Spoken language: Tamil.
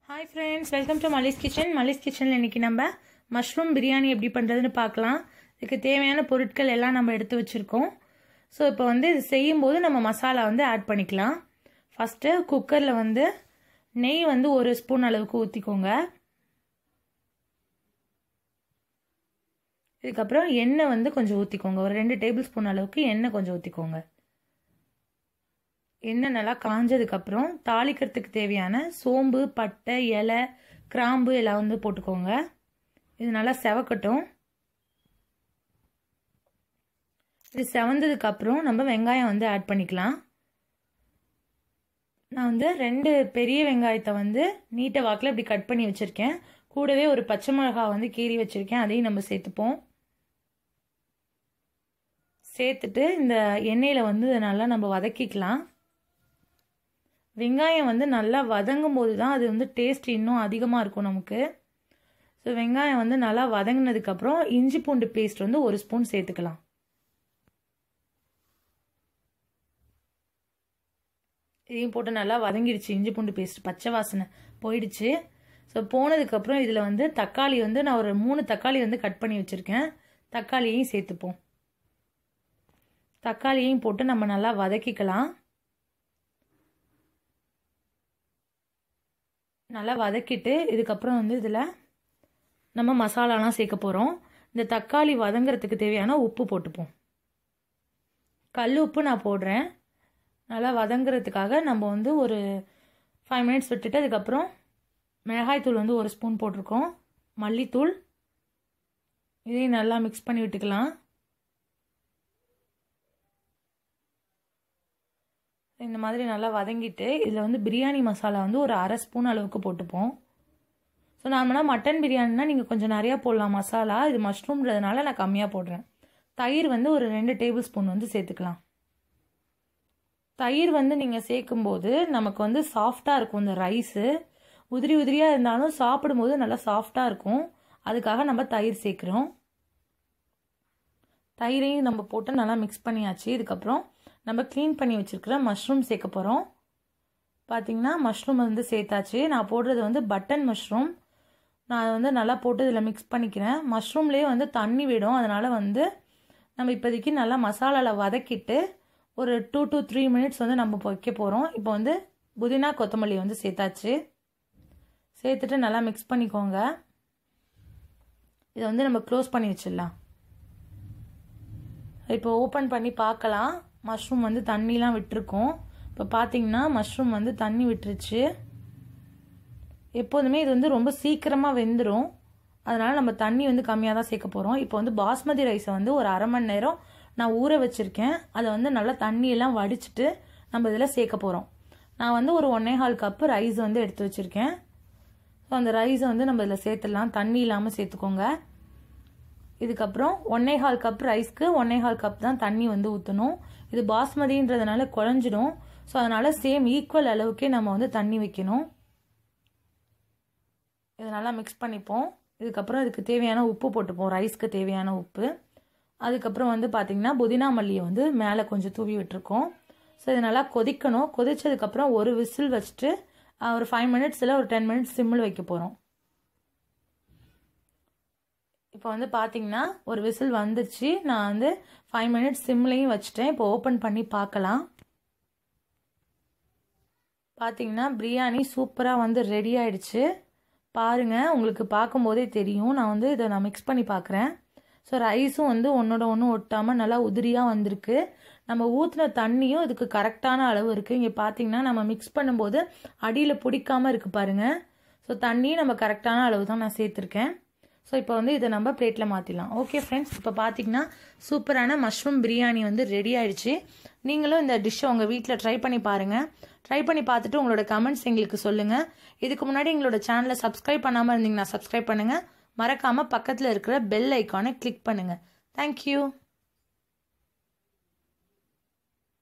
hi friends welcome to Mali's kitchen Mali's கிச்சனில் இன்றைக்கி நம்ம மஷ்ரூம் பிரியாணி எப்படி பண்ணுறதுன்னு பார்க்கலாம் இதுக்கு தேவையான பொருட்கள் எல்லாம் நம்ம எடுத்து வச்சுருக்கோம் ஸோ இப்போ வந்து இது செய்யும்போது நம்ம மசாலா வந்து ஆட் பண்ணிக்கலாம் ஃபஸ்ட்டு குக்கரில் வந்து நெய் வந்து ஒரு ஸ்பூன் அளவுக்கு ஊற்றிக்கோங்க இதுக்கப்புறம் எண்ணெய் வந்து கொஞ்சம் ஊற்றிக்கோங்க ஒரு ரெண்டு டேபிள் ஸ்பூன் அளவுக்கு எண்ணெய் கொஞ்சம் ஊற்றிக்கோங்க எண்ணெய் நல்லா காஞ்சதுக்கப்புறம் தாளிக்கிறதுக்கு தேவையான சோம்பு பட்டை இலை கிராம்பு எல்லாம் வந்து போட்டுக்கோங்க இது நல்லா செவக்கட்டும் இது செவந்ததுக்கப்புறம் நம்ம வெங்காயம் வந்து ஆட் பண்ணிக்கலாம் நான் வந்து ரெண்டு பெரிய வெங்காயத்தை வந்து நீட்டை வாக்கில் இப்படி கட் பண்ணி வச்சுருக்கேன் கூடவே ஒரு பச்சை மிளகா வந்து கீறி வச்சுருக்கேன் அதையும் நம்ம சேர்த்துப்போம் சேர்த்துட்டு இந்த எண்ணெயில் வந்து நல்லா நம்ம வதக்கிக்கலாம் வெங்காயம் வந்து நல்லா வதங்கும் போது தான் அது வந்து டேஸ்ட் இன்னும் அதிகமாக இருக்கும் நமக்கு ஸோ வெங்காயம் வந்து நல்லா வதங்கினதுக்கப்புறம் இஞ்சி பூண்டு பேஸ்ட் வந்து ஒரு ஸ்பூன் சேர்த்துக்கலாம் இதையும் போட்டு நல்லா வதங்கிடுச்சு இஞ்சி பூண்டு பேஸ்ட் பச்சை வாசனை போயிடுச்சு ஸோ போனதுக்கப்புறம் இதில் வந்து தக்காளி வந்து நான் ஒரு மூணு தக்காளி வந்து கட் பண்ணி வச்சுருக்கேன் தக்காளியையும் சேர்த்துப்போம் தக்காளியையும் போட்டு நம்ம நல்லா வதக்கிக்கலாம் நல்லா வதக்கிட்டு இதுக்கப்புறம் வந்து இதில் நம்ம மசாலாலாம் சேர்க்க போகிறோம் இந்த தக்காளி வதங்கிறதுக்கு தேவையான உப்பு போட்டுப்போம் கல் உப்பு நான் போடுறேன் நல்லா வதங்கிறதுக்காக நம்ம வந்து ஒரு ஃபைவ் மினிட்ஸ் விட்டுட்டு அதுக்கப்புறம் மிளகாய்த்தூள் வந்து ஒரு ஸ்பூன் போட்டிருக்கோம் மல்லித்தூள் இதையும் நல்லா மிக்ஸ் பண்ணி விட்டுக்கலாம் இந்த மாதிரி நல்லா வதங்கிட்டு இதில் வந்து பிரியாணி மசாலா வந்து ஒரு அரை ஸ்பூன் அளவுக்கு போட்டுப்போம் ஸோ நார்மலாக மட்டன் பிரியாணினா நீங்கள் கொஞ்சம் நிறையா போடலாம் மசாலா இது மஷ்ரூம்ன்றதுனால நான் கம்மியாக போடுறேன் தயிர் வந்து ஒரு ரெண்டு டேபிள் ஸ்பூன் வந்து சேர்த்துக்கலாம் தயிர் வந்து நீங்கள் சேர்க்கும்போது நமக்கு வந்து சாஃப்டாக இருக்கும் இந்த ரைஸு உதிரி உதிரியாக இருந்தாலும் சாப்பிடும்போது நல்லா சாஃப்டாக இருக்கும் அதுக்காக நம்ம தயிர் சேர்க்குறோம் தயிரையும் நம்ம போட்டு நல்லா மிக்ஸ் பண்ணியாச்சு இதுக்கப்புறம் நம்ம க்ளீன் பண்ணி வச்சுருக்கிற மஷ்ரூம் சேர்க்க போகிறோம் பார்த்திங்கன்னா மஷ்ரூம் வந்து சேர்த்தாச்சு நான் போடுறது வந்து பட்டன் மஷ்ரூம் நான் அதை வந்து நல்லா போட்டு இதில் மிக்ஸ் பண்ணிக்கிறேன் மஷ்ரூம்லேயே வந்து தண்ணி விடும் அதனால் வந்து நம்ம இப்போதைக்கு நல்லா மசாலாவில் வதக்கிட்டு ஒரு டூ டு த்ரீ மினிட்ஸ் வந்து நம்ம வைக்க போகிறோம் இப்போ வந்து புதினா கொத்தமல்லி வந்து சேர்த்தாச்சு சேர்த்துட்டு நல்லா மிக்ஸ் பண்ணிக்கோங்க இதை வந்து நம்ம க்ளோஸ் பண்ணி வச்சிடலாம் இப்போ ஓப்பன் பண்ணி பார்க்கலாம் மஷ்ரூம் வந்து தண்ணிலாம் விட்டுருக்கோம் இப்போ பார்த்தீங்கன்னா மஷ்ரூம் வந்து தண்ணி விட்டுருச்சு எப்போதுமே இது வந்து ரொம்ப சீக்கிரமாக வெந்துடும் அதனால் நம்ம தண்ணி வந்து கம்மியாக தான் சேர்க்க போகிறோம் இப்போ வந்து பாஸ்மதி ரைஸை வந்து ஒரு அரை மணி நேரம் நான் ஊற வச்சுருக்கேன் அதை வந்து நல்லா தண்ணியெல்லாம் வடிச்சிட்டு நம்ம இதில் சேர்க்க போகிறோம் நான் வந்து ஒரு ஒன்னே கால் கப்பு ரைஸ் வந்து எடுத்து வச்சுருக்கேன் ஸோ அந்த ரைஸை வந்து நம்ம இதில் சேர்த்துடலாம் தண்ணி இல்லாமல் சேர்த்துக்கோங்க இதுக்கப்புறம் ஒன்னே கால் கப் ரைஸ்க்கு ஒன்னே கால் கப் தான் தண்ணி வந்து ஊற்றணும் இது பாஸ்மதின்றதுனால குழஞ்சிடும் ஸோ அதனால் சேம் ஈக்குவல் அளவுக்கே நம்ம வந்து தண்ணி வைக்கணும் இதை நல்லா மிக்ஸ் பண்ணிப்போம் இதுக்கப்புறம் இதுக்கு தேவையான உப்பு போட்டுப்போம் ரைஸ்க்கு தேவையான உப்பு அதுக்கப்புறம் வந்து பார்த்திங்கன்னா புதினா மல்லியை வந்து மேலே கொஞ்சம் தூவி விட்டுருக்கோம் ஸோ இது நல்லா கொதிக்கணும் கொதிச்சதுக்கப்புறம் ஒரு விசில் வச்சுட்டு ஒரு ஃபைவ் மினிட்ஸில் ஒரு டென் மினிட்ஸ் சிம்மில் வைக்க போகிறோம் இப்போ வந்து பார்த்தீங்கன்னா ஒரு விசில் வந்துருச்சு நான் வந்து ஃபைவ் மினிட்ஸ் சிம்லையும் வச்சுட்டேன் இப்போ ஓப்பன் பண்ணி பார்க்கலாம் பார்த்தீங்கன்னா பிரியாணி சூப்பராக வந்து ரெடி ஆயிடுச்சு பாருங்கள் உங்களுக்கு பார்க்கும்போதே தெரியும் நான் வந்து இதை நான் மிக்ஸ் பண்ணி பார்க்குறேன் ஸோ ரைஸும் வந்து ஒன்றோட ஒன்று ஒட்டாமல் நல்லா உதிரியாக வந்திருக்கு நம்ம ஊற்றின தண்ணியும் இதுக்கு கரெக்டான அளவு இருக்குது இங்கே பார்த்தீங்கன்னா நம்ம மிக்ஸ் பண்ணும்போது அடியில் பிடிக்காமல் இருக்குது பாருங்கள் ஸோ தண்ணியும் நம்ம கரெக்டான அளவு தான் நான் சேர்த்துருக்கேன் ஸோ இப்போ வந்து இதை நம்ம பிளேட்டில் மாற்றிடலாம் ஓகே ஃப்ரெண்ட்ஸ் இப்போ பார்த்தீங்கன்னா சூப்பரான மஷ்ரூம் பிரியாணி வந்து ரெடி ஆயிடுச்சு நீங்களும் இந்த டிஷ்ஷை உங்கள் வீட்டில் ட்ரை பண்ணி பாருங்கள் ட்ரை பண்ணி பார்த்துட்டு உங்களோட கமெண்ட்ஸ் எங்களுக்கு சொல்லுங்கள் இதுக்கு முன்னாடி எங்களோட சேனலை சப்ஸ்கிரைப் பண்ணாமல் இருந்தீங்கன்னா சப்ஸ்கிரைப் பண்ணுங்கள் மறக்காமல் பக்கத்தில் இருக்கிற பெல் ஐக்கானை கிளிக் பண்ணுங்கள் தேங்க்யூ